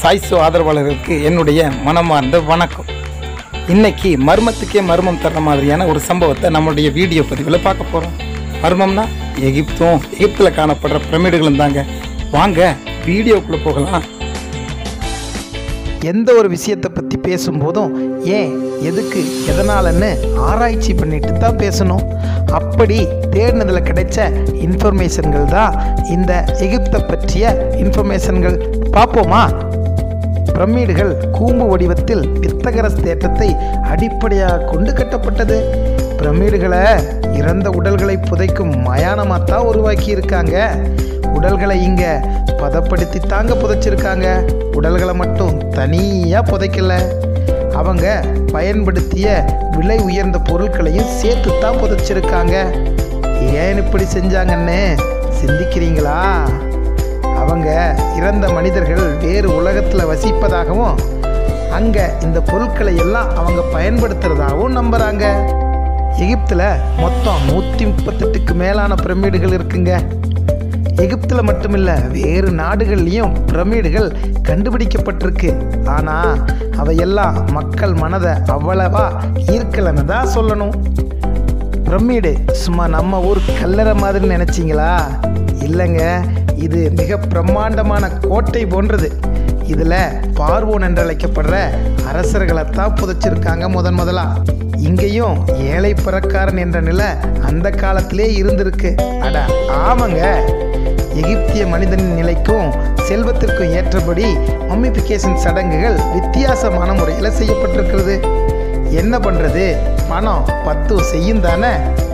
சாய்ஸோ ஆதரவாளர்களுக்கு என்னுடைய மனமார்ந்த வணக்கம் இன்னைக்கு மர்மத்துக்கே மர்மம் தர்ற மாதிரியான ஒரு சம்பவத்தை நம்மளுடைய வீடியோ பதிவில் பார்க்க போகிறோம் மர்மம்னா எகிப்தும் எகிப்தில் காணப்படுற பிரமிடுகளும் தாங்க வாங்க வீடியோக்குள்ளே போகலாம் எந்த ஒரு விஷயத்தை பற்றி பேசும்போதும் ஏன் எதுக்கு எதனாலன்னு ஆராய்ச்சி பண்ணிட்டு தான் பேசணும் அப்படி தேடினதில் கிடைச்ச இன்ஃபர்மேஷன்கள் தான் இந்த எகிப்தை பற்றிய இன்ஃபர்மேஷன்கள் பார்ப்போமா பிரமிடுகள் கூம்பு வடிவத்தில் பித்தகரஸ் தேற்றத்தை அடிப்படையாக கொண்டு கட்டப்பட்டது பிரமிடுகளை இறந்த உடல்களை புதைக்கும் மயானமாக தான் உருவாக்கி இருக்காங்க உடல்களை இங்கே பதப்படுத்தி தாங்க புதைச்சிருக்காங்க உடல்களை மட்டும் தனியாக புதைக்கல அவங்க பயன்படுத்திய விலை உயர்ந்த பொருட்களையும் சேர்த்து தான் புதைச்சிருக்காங்க ஏன் இப்படி செஞ்சாங்கன்னு சிந்திக்கிறீங்களா அவங்க இறந்த மனிதர்கள் வேறு உலகத்தில் வசிப்பதாகவும் அங்கே இந்த பொருட்களை எல்லாம் அவங்க பயன்படுத்துகிறதாகவும் நம்புகிறாங்க எகிப்தில் மொத்தம் நூற்றி முப்பத்தெட்டுக்கு மேலான பிரமிடுகள் இருக்குங்க எகிப்தில் மட்டுமில்ல வேறு நாடுகள்லையும் பிரமிடுகள் கண்டுபிடிக்கப்பட்டிருக்கு ஆனால் அவையெல்லாம் மக்கள் மனதை அவ்வளவா ஈர்க்கலைன்னு தான் சொல்லணும் பிரமிடு சும்மா நம்ம ஊர் கல்லறை மாதிரி நினைச்சீங்களா இல்லைங்க இது மிக பிரம்மாண்டமான கோட்டை போன்றது இதில் பார்வோன் என்று அழைக்கப்படுற அரசர்களை தான் புதைச்சிருக்காங்க முதன் முதலா இங்கேயும் ஏழை பிறக்காரன் என்ற நிலை அந்த காலத்திலே இருந்திருக்கு அட ஆமாங்க எகிப்திய மனிதனின் நிலைக்கும் செல்வத்திற்கும் ஏற்றபடி மம்மிஃபிகேஷன் சடங்குகள் வித்தியாசமான முறையில் செய்யப்பட்டிருக்கிறது என்ன பண்ணுறது பணம் பத்து செய்யும் தானே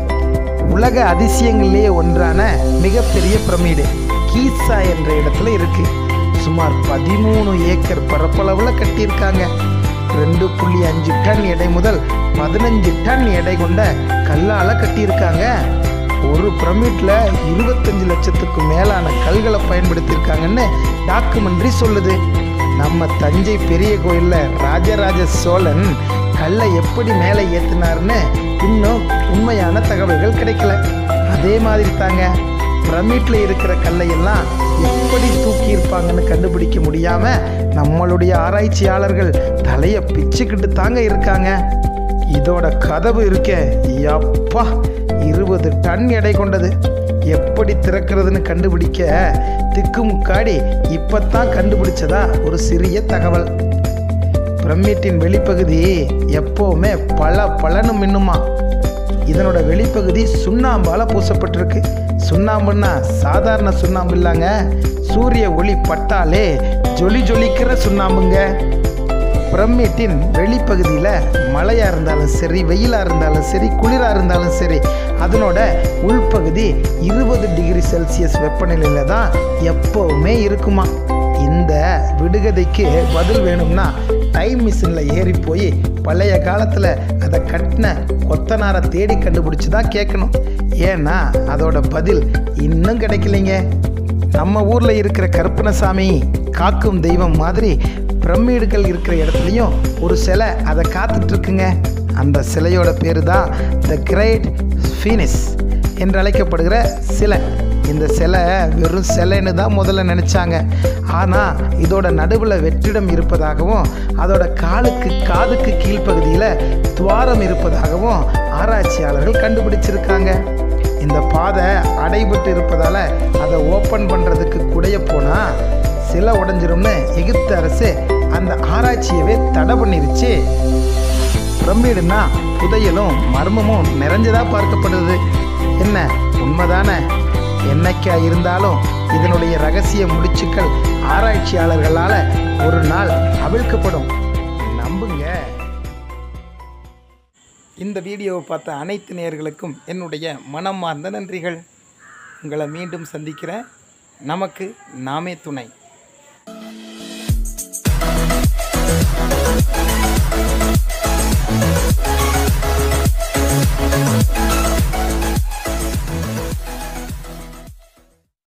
உலக அதிசயங்களிலே ஒன்றான மிகப்பெரிய பிரமிடு கீசா என்ற இடத்துல இருக்கு சுமார் பதிமூணு ஏக்கர் பரப்பளவில் கட்டியிருக்காங்க ரெண்டு புள்ளி அஞ்சு டன் எடை முதல் பதினஞ்சு டன் எடை கொண்ட கல்லால் கட்டியிருக்காங்க ஒரு பிரமிட்ல இருபத்தஞ்சு லட்சத்துக்கு மேலான கல்களை பயன்படுத்தியிருக்காங்கன்னு டாக்குமெண்ட்ரி சொல்லுது நம்ம தஞ்சை பெரிய கோயிலில் ராஜராஜ சோழன் கல்லை எப்படி மேலே ஏற்றினார்னு இன்னும் உண்மையான தகவல்கள் கிடைக்கல அதே மாதிரி தாங்க பிரமிட்ல இருக்கிற கல்லையெல்லாம் எப்படி தூக்கி இருப்பாங்கன்னு கண்டுபிடிக்க முடியாம நம்மளுடைய ஆராய்ச்சியாளர்கள் தலையை பிச்சுக்கிட்டு தாங்க இருக்காங்க இதோட கதவு இருக்க யப்பா இருபது டன் எடை கொண்டது எப்படி திறக்கிறதுன்னு கண்டுபிடிக்க திக்குமுக்காடி இப்பத்தான் கண்டுபிடிச்சதா ஒரு சிறிய தகவல் பிரமிட்டின் வெளிப்பகுதி எப்போவுமே பல பலனு மின்னுமா இதனோட வெளிப்பகுதி சுண்ணாம்பால பூசப்பட்டிருக்கு சுண்ணாம்புன்னா சாதாரண சுண்ணாம்பு இல்லைங்க சூரிய ஒளி பட்டாலே ஜொலி ஜொலிக்கிற சுண்ணாம்புங்க பிரமிட்டின் வெளிப்பகுதியில் மழையாக இருந்தாலும் சரி வெயிலாக இருந்தாலும் சரி குளிராக இருந்தாலும் சரி அதனோட உள்பகுதி இருபது டிகிரி செல்சியஸ் வெப்பநிலையில் தான் எப்போவுமே இருக்குமா இந்த விடுகதைக்கு பதில் வேணும்னா டைம் மிஷினில் ஏறி போய் பழைய காலத்தில் அதை கட்டின கொத்தனாரை தேடி கண்டுபிடிச்சி தான் கேட்கணும் ஏன்னா அதோட பதில் இன்னும் கிடைக்கலைங்க நம்ம ஊரில் இருக்கிற கருப்பணசாமி காக்கும் தெய்வம் மாதிரி பிரமிடுகள் இருக்கிற இடத்துலையும் ஒரு சிலை அதை காத்துட்டு இருக்குங்க அந்த சிலையோட பேர் தான் த கிரேட் ஃபீனிஸ் என்று அழைக்கப்படுகிற சிலை இந்த சிலை வெறும் சிலைன்னு தான் முதல்ல நினச்சாங்க ஆனால் இதோட நடுவில் வெற்றிடம் இருப்பதாகவும் அதோட காலுக்கு காதுக்கு கீழ்ப்பகுதியில் துவாரம் இருப்பதாகவும் ஆராய்ச்சியாளர்கள் கண்டுபிடிச்சிருக்காங்க இந்த பாதை அடைபட்டு இருப்பதால் அதை ஓப்பன் பண்ணுறதுக்கு குடைய போனால் சிலை உடஞ்சிரும்னு எகிப்து அரசு அந்த ஆராய்ச்சியவே தடை பண்ணிருச்சு பிரமிடுனா புதையலும் மர்மமும் நிறைஞ்சதா பார்க்கப்படுது என்ன உண்மைதானே என்னைக்கா இருந்தாலும் இதனுடைய ரகசிய முடிச்சுக்கள் ஆராய்ச்சியாளர்களால் ஒரு நாள் அவிழ்க்கப்படும் நம்புங்க இந்த வீடியோவை பார்த்த அனைத்து நேயர்களுக்கும் என்னுடைய மனமார்ந்த நன்றிகள் உங்களை மீண்டும் சந்திக்கிறேன் நமக்கு நாமே துணை